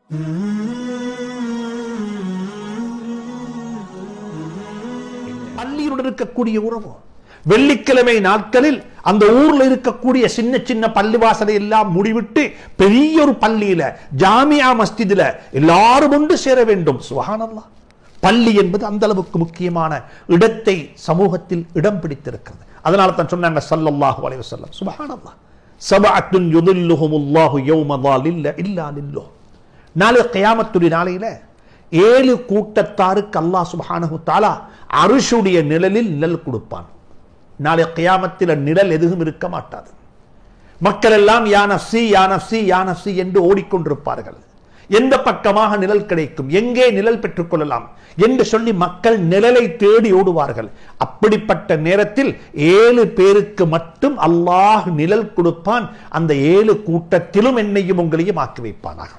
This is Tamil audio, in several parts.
பள்ளியுடன் இருக்கக்கூடிய உறவு வெள்ளிக்கிழமை நாட்களில் அந்த ஊர்ல இருக்கக்கூடிய சின்ன சின்ன பள்ளிவாசலை எல்லாம் முடிவிட்டு பெரிய ஒரு பள்ளியில ஜாமியா மஸ்ஜிதுல எல்லாரும் ஒன்று சேர வேண்டும் சுபஹானல்லாஹ் பள்ளி என்பது அந்த அளவுக்கு முக்கியமான இடத்தை சமூகத்தில் இடம் பிடித்திருக்கிறது அதனால தான் சொன்னாங்க ஸல்லல்லாஹு அலைஹி வஸல்லம் சுபஹானல்லாஹ் சபஅத்துன் யுதில்லுஹுமுல்லாஹு யௌம ظالில்ல இல்லா லில்லுஹ் நாளை கியாமத்துடைய நாளையில ஏழு கூட்டத்தாருக்கு அல்லாஹ் சுப்ஹானஹு தஆலா அரிஷுடைய நிழலில் நிழல் கொடுப்பான் நாளை கியாமத்தில் நிழல் எதுவும் இருக்க மாட்டாது மக்கள் எல்லாம் யா நஃப்சி யா நஃப்சி யா நஃப்சி என்று ஓடிக்கொண்டிருப்பார்கள் எந்த பக்கமாக நிழல் கிடைக்கும் எங்கே நிழல் பெற்றுக்கொள்ளலாம் என்று சொல்லி மக்கள் நிழலை தேடி ஓடுவார்கள் அப்படிப்பட்ட நேரத்தில் ஏழு பேருக்கு மட்டும் அல்லாஹ் நிழல் கொடுப்பான் அந்த ஏழு கூட்டத்திலும் என்னையும் உங்களையும் ஆக்கி வைப்பானாக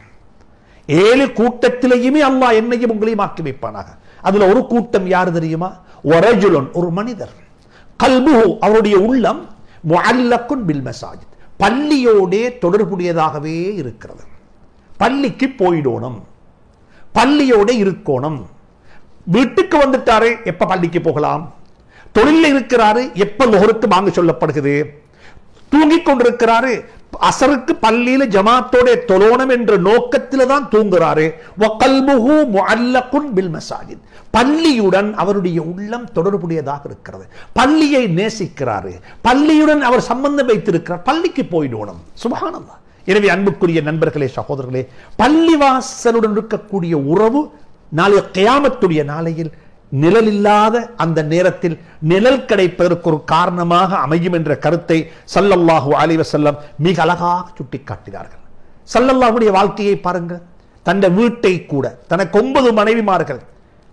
ஏழு கூட்டத்திலேயுமே அல்லாஹ் என்னையும் உங்களையும் ஆக்கி வைப்பானாக அதுல ஒரு கூட்டம் யார் தெரியுமா ஒரஜுலன் ஒரு மனிதர் கல்புஹு அவருடைய உள்ளம் முஅல்லக்குன் பில் மசாஜித் பள்ளியோடே தொடர்புடையதாகவே இருக்கிறது பள்ளிக்கு போயிடணும் பள்ளியோட இருக்கணும் வீட்டுக்கு வந்துட்டாரு எப்ப பள்ளிக்கு போகலாம் தொழிலில் இருக்கிறாரு எப்ப நுகருக்கு வாங்க சொல்லப்படுகிறது தூங்கிக் கொண்டிருக்கிறாரு அசருக்கு பள்ளியில ஜமாத்தோட தொழோனம் என்ற நோக்கத்தில் தான் தூங்குறாரு வகல்புஹு முஅல்லகுன் பில் மசாஜித் பள்ளியுடன் அவருடைய உள்ளம் தொடர்புடையதாக இருக்கிறது பள்ளியை நேசிக்கிறாரு பள்ளியுடன் அவர் சம்பந்தம் வைத்திருக்கிறார் பள்ளிக்கு போயிடணும் சுபஹானல்லாஹ் எனவே அன்புக்குரிய நண்பர்களே சகோதரர்களே பள்ளிவாசலுடன் இருக்கக்கூடிய உறவு நாளைய கியாமத்துடைய நாளையில் நிழல் இல்லாத அந்த நேரத்தில் நிழல் கிடைப்பதற்கு ஒரு காரணமாக அமையும் என்ற கருத்தை சல்லல்லாஹு அலைஹி வஸல்லம் மிக அழகாக சுட்டிக்காட்டினார்கள் சல்லல்லாஹுடைய வாழ்க்கையை பாருங்கள் தன்னை வீட்டை கூட தனக்கு ஒன்பது மனைவிமார்கள்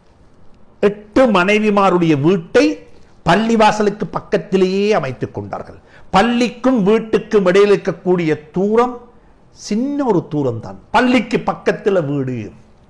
எட்டு மனைவிமாருடைய வீட்டை பள்ளிவாசலுக்கு பக்கத்திலேயே அமைத்துக் கொண்டார்கள் பள்ளிக்கும் வீட்டுக்கும் இடையில் இருக்கக்கூடிய தூரம் சின்ன ஒரு தூரம் தான் பள்ளிக்கு பக்கத்தில் வீடு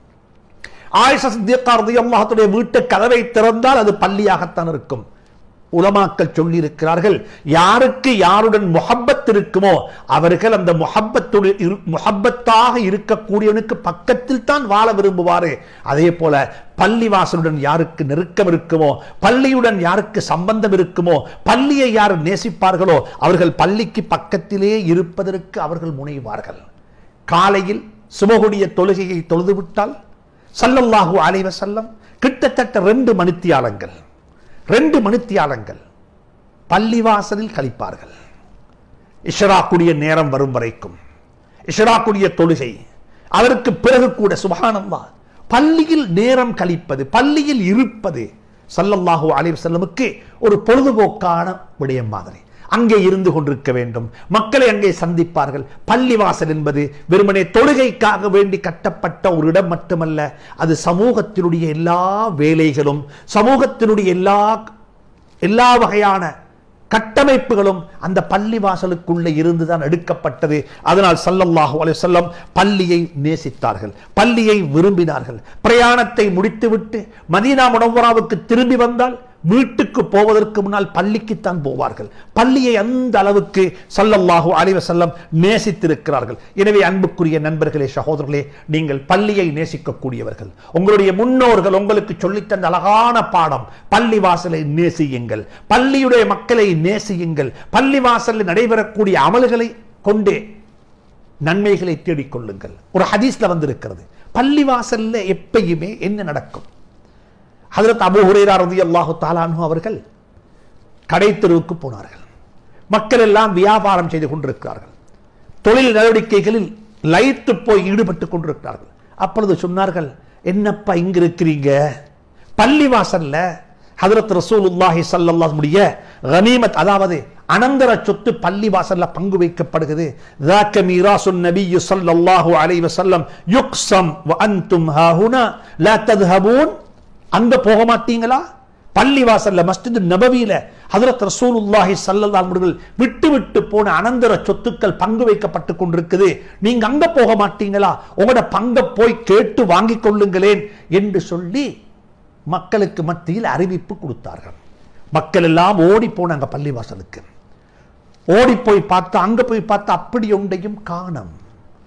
ஆயிஷா சித்திகா ரலியல்லாஹுடைய வீட்டு கதவை திறந்தால் அது பள்ளியாகத்தான் இருக்கும் உலமாக்கள் சொல்லி இருக்கிறார்கள் யாருக்கு யாருடன் முஹப்பத் இருக்குமோ அவர்கள் அந்த முஹப்பத்துடைய முஹப்பத்தாக இருக்கக்கூடியவனுக்கு பக்கத்தில் தான் வாழ விரும்புவாரு அதே போல பள்ளிவாசலுடன் யாருக்கு நெருக்கம் இருக்குமோ பள்ளியுடன் யாருக்கு சம்பந்தம் இருக்குமோ பள்ளியை யார் நேசிப்பார்களோ அவர்கள் பள்ளிக்கு பக்கத்திலே இருப்பதற்கு அவர்கள் முனைவார்கள் காலையில் சுமகுடைய தொழுகையை தொழுதுவிட்டால் சல்லல்லாஹு அலைஹி வஸல்லம் கிட்டத்தட்ட ரெண்டு மணித்தியாலங்கள் ரெண்டு மணித்தியாலங்கள் பள்ளிவாசலில் கழிப்பார்கள் இஷராக்குடைய நேரம் வரும் வரைக்கும் இஷராக்குடைய தொழுகை அதற்கு பிறகு கூட சுபஹானல்லா பள்ளியில் நேரம் கழிப்பது பள்ளியில் இருப்பது சல்லல்லாஹு அலைஹி வஸல்லமுக்கு ஒரு பொழுதுபோக்கான விடயம் மாதிரி அங்கே இருந்து கொண்டிருக்க வேண்டும் மக்களை அங்கே சந்திப்பார்கள் பள்ளிவாசல் என்பது வெறுமனே தொழுகைக்காக வேண்டி கட்டப்பட்ட ஒரு இடம் மட்டுமல்ல அது சமூகத்தினுடைய எல்லா வேலைகளும் சமூகத்தினுடைய எல்லா எல்லா வகையான கட்டமைப்புகளும் அந்த பள்ளி வாசலுக்குள்ளே இருந்துதான் எடுக்கப்பட்டது அதனால் சல்லல்லாஹு அலைஹி வஸல்லம் பள்ளியை நேசித்தார்கள் பள்ளியை விரும்பினார்கள் பிரயாணத்தை முடித்துவிட்டு மதீனா முனவராவுக்கு திரும்பி வந்தால் வீட்டுக்கு போவதற்கு முன்னால் பள்ளிக்குத்தான் போவார்கள் பள்ளியை அந்த அளவுக்கு சல்லல்லாஹு அலைஹி வஸல்லம் நேசித்திருக்கிறார்கள் எனவே அன்புக்குரிய நண்பர்களே சகோதரர்களே நீங்கள் பள்ளியை நேசிக்கக்கூடியவர்கள் உங்களுடைய முன்னோர்கள் உங்களுக்கு சொல்லித்தந்த அழகான பாடம் பள்ளி வாசலை நேசியுங்கள் பள்ளியுடைய மக்களை நேசியுங்கள் பள்ளி வாசலில் நடைபெறக்கூடிய அமல்களை கொண்டே நன்மைகளை தேடிக்கொள்ளுங்கள் ஒரு ஹதீஸ்ல வந்திருக்கிறது பள்ளி வாசல்ல எப்பயுமே என்ன நடக்கும் ஹதரத் அபு ஹுரேரா ரலியல்லாஹு தாலானு அவர்கள் கடை தெருவுக்கு போனார்கள் மக்கள் எல்லாம் வியாபாரம் செய்து கொண்டிருக்கிறார்கள் தொழில் நடவடிக்கைகளில் லயித்து போய் ஈடுபட்டு கொண்டிருக்கிறார்கள் அப்பொழுது சொன்னார்கள் என்னப்பா இங்க இருக்கிறீங்க பள்ளி வாசல்ல ஹதரத் ரசூலுல்லாஹி ஸல்லல்லாஹு முடிய கனிமத் அதாவது அனந்தர சொத்து பள்ளி வாசல்ல பங்கு வைக்கப்படுகிறது ذاك ميراث النبي صلى الله عليه وسلم يقسم وانتم ها هنا لا تذهبون அங்க போக மாட்டீங்களா பள்ளி வாசல்ல மஸ்ஜித் நபவியில ஹதரத் ரசூலுல்லாஹி ஸல்லல்லாஹு அலைஹி வஸல்லம் விட்டு விட்டு போன அனந்தர சொத்துக்கள் பங்கு வைக்கப்பட்டு கொண்டிருக்குது நீங்க அங்க போக மாட்டீங்களா உங்களோட பங்கை போய் கேட்டு வாங்கிக் கொள்ளுங்களேன் என்று சொல்லி மக்களுக்கு மத்தியில் அறிவிப்பு கொடுத்தார்கள் மக்கள் எல்லாம் ஓடி போனாங்க பள்ளிவாசலுக்கு ஓடி போய் பார்த்தா அங்க போய் பார்த்தா அப்படி ஒன்றையும் காணம்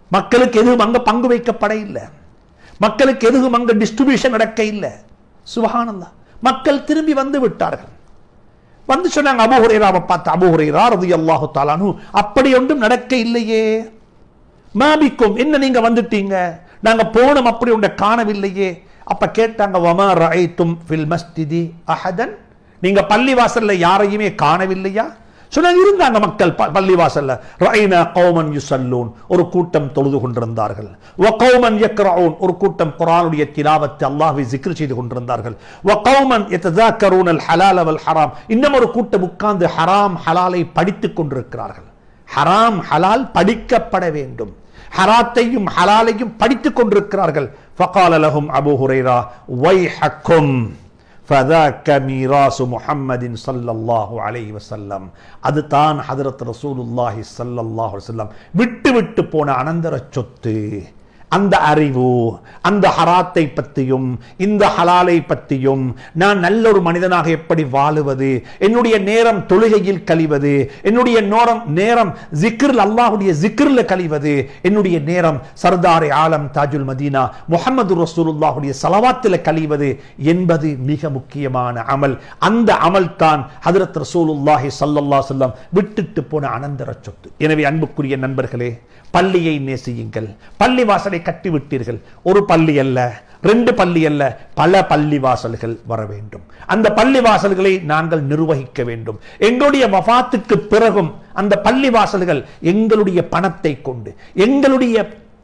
மக்களுக்கு எதுவும் அங்க பங்கு வைக்கப்பட இல்லை மக்களுக்கு எதுவும் அங்க டிஸ்ட்ரிபியூஷன் நடக்க இல்லை சுபஹானல்லாஹ் மக்கள் திரும்பி வந்து விட்டார்கள் வந்து சொன்னாங்க அபு ஹுரைராவை பார்த்து அபு ஹுரைரா ரலியல்லாஹு தஆலானு அப்படி ஒன்றும் நடக்க இல்லையே மாபிக்கும் என்ன நீங்க வந்துட்டீங்க நாங்க போனோம் அப்படி ஒன்றை காணவில்லையே அப்ப கேட்டாங்க வமா ரஐத்தும் ஃபில் மஸ்ஜிதி அஹதன் நீங்க பள்ளிவாசல்ல யாரையுமே காணவில்லையா சொன்னாங்க இருந்தாங்க மக்கள் ப- பள்ளிவாசல்ல ரஐனா கௌமன் யுசல்லூன் ஒரு கூட்டம் தொழுது கொண்டிருந்தார்கள் வ கௌமன் யக்ரஊன் ஒரு கூட்டம் குர்ஆனுடைய திலாவத்தை அல்லாஹ்வை zikr செய்து கொண்டிருந்தார்கள் வ கௌமன் யததாக்கரூன் அல் ஹலால வல் ஹராம் இன்னும் ஒரு கூட்டம் உட்கார்ந்து ஹராம் ஹலாலை படித்துக் கொண்டிருக்கிறார்கள் ஹராம் ஹலால் படிக்கப்பட வேண்டும் ஹராத்தையும் ஹலாலையும் படித்துக் கொண்டிருக்கிறார்கள் ஃபகால லஹும் அபூ ஹுரைரா வைஹக்கும் ஃபதாக்க மீராசு முஹம்மதின் ஸல்லல்லாஹு அலைஹி வஸல்லம் அதுதான் ஹஜரத் ரசூலுல்லாஹி ஸல்லல்லாஹு அலைஹி வஸல்லம் விட்டு விட்டு போன அனந்தர சொத்து அந்த அறிவு அந்த ஹராத்தை பற்றியும் இந்த ஹலாலை பற்றியும் நான் நல்ல ஒரு மனிதனாக எப்படி வாழுவது என்னுடைய நேரம் தொழுகையில் கழிவது என்னுடைய நேரம் நேரம் ஜிக்ரில் அல்லாஹ்வுடைய ஜிக்ரில் கழிவது என்னுடைய நேரம் சர்தாரே ஆலம் தாஜுல் மதீனா முஹம்மது ரசூலுல்லாஹுடைய சலவாத்தில் கழிவது என்பது மிக முக்கியமான அமல் அந்த அமல் தான் ஹதரத் ரசூலுல்லாஹி ஸல்லல்லாஹு அலைஹி வஸல்லம் விட்டுட்டு போன அனந்தர சொத்து எனவே அன்புக்குரிய நண்பர்களே பள்ளியை நேசியுங்கள் பள்ளி வாசலை கட்டிவிட்டீர்கள் ஒரு பள்ளி அல்ல ரெண்டு பள்ளி அல்ல பல பள்ளி வாசல்கள் வர வேண்டும் அந்த பள்ளி வாசல்களை நாங்கள் நிர்வகிக்க வேண்டும் எங்களுடைய வஃபாத்துக்கு பிறகும் அந்த பள்ளி வாசல்கள் எங்களுடைய பணத்தை கொண்டு எங்களுடைய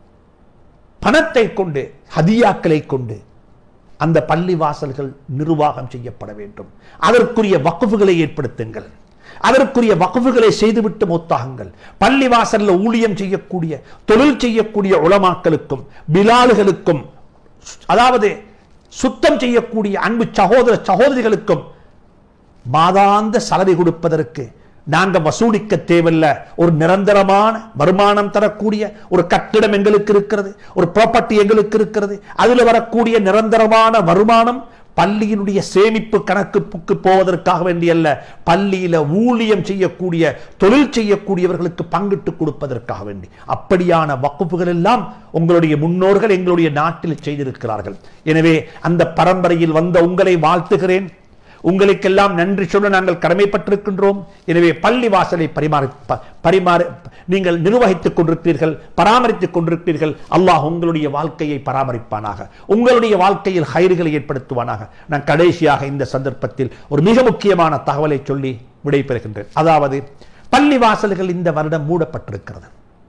பணத்தை கொண்டு ஹதியாக்களை கொண்டு அந்த பள்ளி வாசல்கள் நிர்வாகம் செய்யப்பட வேண்டும் அதற்குரிய வக்குஃபுகளை ஏற்படுத்துங்கள் அதற்குரிய வகுப்புகளை செய்துவிட்டு மொத்தாகுங்கள் பள்ளி வாசல்ல ஊழியம் செய்யக்கூடிய தொழில் செய்யக்கூடிய உலமாக்களுக்கும் பிலாலுகளுக்கும் அதாவது சுத்தம் செய்யக்கூடிய அன்பு சகோதர சகோதரிகளுக்கும் மாதாந்த சலவை கொடுப்பதற்கு நாங்க வசூலிக்க தேவையில்ல ஒரு நிரந்தரமான வருமானம் தரக்கூடிய ஒரு கட்டிடம் எங்களுக்கு இருக்கிறது ஒரு ப்ராப்பர்ட்டி எங்களுக்கு இருக்கிறது அதுல வரக்கூடிய நிரந்தரமான வருமானம் பள்ளியினுடைய சேமிப்பு கணக்குக்கு போவதற்காக வேண்டியல்ல பள்ளியில ஊழியம் செய்யக்கூடிய தொழில் செய்யக்கூடியவர்களுக்கு பங்கிட்டு கொடுப்பதற்காக வேண்டி அப்படியான வகுப்புகள் எல்லாம் உங்களுடைய முன்னோர்கள் எங்களுடைய நாட்டில் செய்திருக்கிறார்கள் எனவே அந்த பரம்பரையில் வந்த உங்களை வாழ்த்துகிறேன் உங்களுக்கெல்லாம் நன்றி சொல்ல நாங்கள் கடமைப்பட்டிருக்கின்றோம் எனவே பள்ளி வாசலை பரிமாறி ப- பரிமாறி நீங்கள் நிர்வகித்துக் கொண்டிருப்பீர்கள் பராமரித்துக் கொண்டிருப்பீர்கள் அல்லாஹ் உங்களுடைய வாழ்க்கையை பராமரிப்பானாக உங்களுடைய வாழ்க்கையில் ஹைறுகளை ஏற்படுத்துவானாக நான் கடைசியாக இந்த சந்தர்ப்பத்தில் ஒரு மிக முக்கியமான தகவலை சொல்லி விடைபெறுகின்றேன் அதாவது பள்ளி வாசல்கள் இந்த வருடம் மூடப்பட்டிருக்கிறது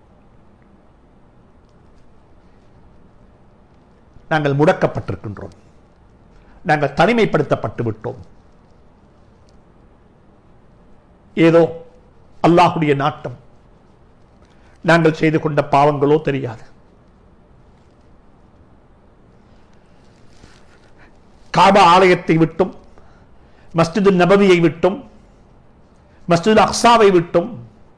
நாங்கள் முடக்கப்பட்டிருக்கின்றோம் நாங்கள் தனிமைப்படுத்தப்பட்டு விட்டோம் ஏதோ அல்லாஹுடைய நாட்டம் நாங்கள் செய்து கொண்ட பாவங்களோ தெரியாது காபா ஆலயத்தை விட்டும் மஸ்ஜிது நபவியை விட்டும் மஸ்ஜிது அக்ஸாவை விட்டும்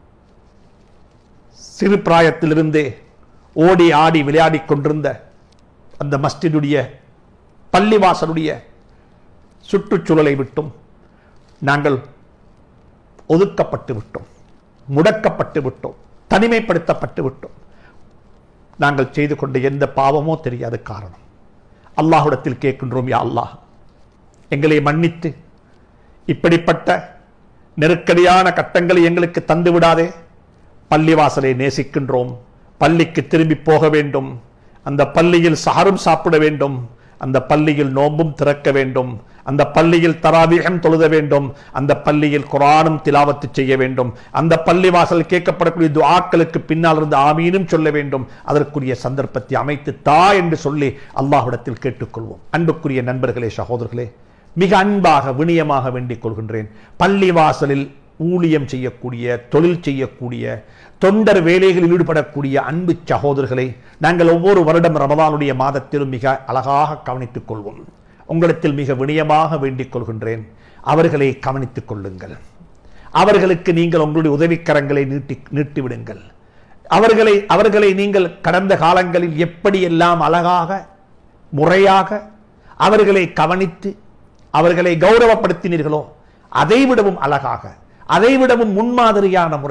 சிறு பிராயத்திலிருந்தே ஓடி ஆடி விளையாடிக் கொண்டிருந்த அந்த மஸ்ஜிதுடைய பள்ளிவாசலுடைய சுற்றுச்சூழலை விட்டும் நாங்கள் ஒதுக்கப்பட்டு விட்டோம் முடக்கப்பட்டு விட்டோம் தனிமைப்படுத்தப்பட்டு விட்டோம் நாங்கள் செய்து கொண்ட எந்த பாவமோ தெரியாத காரணம் அல்லாஹ்விடத்தில் கேட்கின்றோம் யா அல்லாஹ் எங்களை மன்னித்து இப்படிப்பட்ட நெருக்கடியான கட்டங்களை எங்களுக்கு தந்து விடாதே பள்ளிவாசலை நேசிக்கின்றோம் பள்ளிக்கு திரும்பி போக வேண்டும் அந்த பள்ளியில் சஹரும் சாப்பிட வேண்டும் அந்த பள்ளியில் நோன்பும் திறக்க வேண்டும் அந்த பள்ளியில் தராவீகம் தொழுத வேண்டும் அந்த பள்ளியில் குரானும் திலாவத்து செய்ய வேண்டும் அந்த பள்ளி வாசல் கேட்கப்படக்கூடிய துஆக்களுக்கு பின்னால் இருந்து ஆமீனும் சொல்ல வேண்டும் அதற்குரிய சந்தர்ப்பத்தை அமைத்து தா என்று சொல்லி அல்லாஹ்விடத்தில் கேட்டுக்கொள்வோம் அன்புக்குரிய நண்பர்களே சகோதரர்களே மிக அன்பாக வினியமாக வேண்டிக் கொள்கின்றேன் பள்ளி வாசலில் ஊழியம் செய்யக்கூடிய தொழில் செய்யக்கூடிய தொண்டர் வேலைகளில் ஈடுபடக்கூடிய அன்பு சகோதரர்களை நாங்கள் ஒவ்வொரு வருடம் ரமதானுடைய மாதத்திலும் மிக அழகாக கவனித்துக் கொள்வோம் உங்களிடத்தில் மிக வினயமாக வேண்டிக் கொள்கின்றேன் அவர்களை கவனித்துக் கொள்ளுங்கள் அவர்களுக்கு நீங்கள் உங்களுடைய உதவிக்கரங்களை நீட்டி நீட்டி விடுங்கள் அவர்களை அவர்களை நீங்கள் கடந்த காலங்களில் எப்படியெல்லாம் அழகாக முறையாக அவர்களை கவனித்து அவர்களை கௌரவப்படுத்தினீர்களோ அதைவிடவும் அழகாக அதைவிடவும் முன்மாதிரியான முறையில்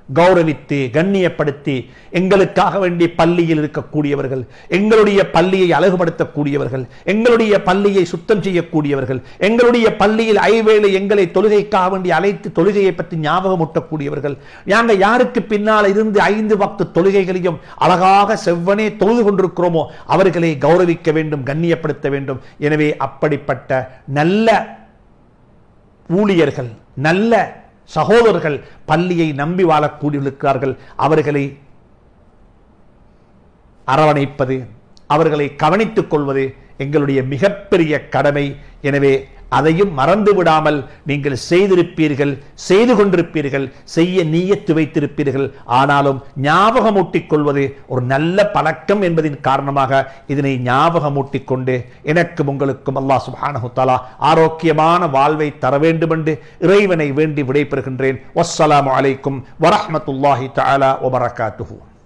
கௌரவித்து கண்ணியப்படுத்தி எங்களுக்காக வேண்டி பள்ளியில் இருக்கக்கூடியவர்கள் எங்களுடைய பள்ளியை அழகுபடுத்தக்கூடியவர்கள் எங்களுடைய பள்ளியை சுத்தம் செய்யக்கூடியவர்கள் எங்களுடைய பள்ளியில் ஐவேளை எங்களை தொழுகைக்காக வேண்டி அழைத்து தொழுகையை பற்றி ஞாபகம் ஊட்டக்கூடியவர்கள் நாங்கள் யாருக்கு பின்னால் இருந்து ஐந்து வக்து தொழுகைகளையும் அழகாக செவ்வனே தொழுது கொண்டிருக்கிறோமோ அவர்களை கௌரவிக்க வேண்டும் கண்ணியப்படுத்த வேண்டும் எனவே அப்படிப்பட்ட நல்ல ஊழியர்கள் நல்ல சகோதரர்கள் பள்ளியை நம்பி வாழக்கூடியிருக்கிறார்கள் அவர்களை அரவணைப்பது அவர்களை கவனித்துக் கொள்வது எங்களுடைய மிகப்பெரிய கடமை எனவே அதையும் மறந்து விடாமல் நீங்கள் செய்திருப்பீர்கள் செய்து கொண்டிருப்பீர்கள் செய்ய நீயத்து வைத்திருப்பீர்கள் ஆனாலும் ஞாபகமூட்டிக் கொள்வது ஒரு நல்ல பழக்கம் என்பதின் காரணமாக இதனை ஞாபகமூட்டிக் கொண்டு எனக்கும் உங்களுக்கும் அல்லாஹ் சுப்ஹானஹு தஆலா ஆரோக்கியமான வாழ்வை தர வேண்டும் என்று இறைவனை வேண்டி விடைபெறுகின்றேன் வஸ்ஸலாமு அலைக்கும் வரஹ்மத்துல்லாஹி தஆலா வபரகாத்துஹு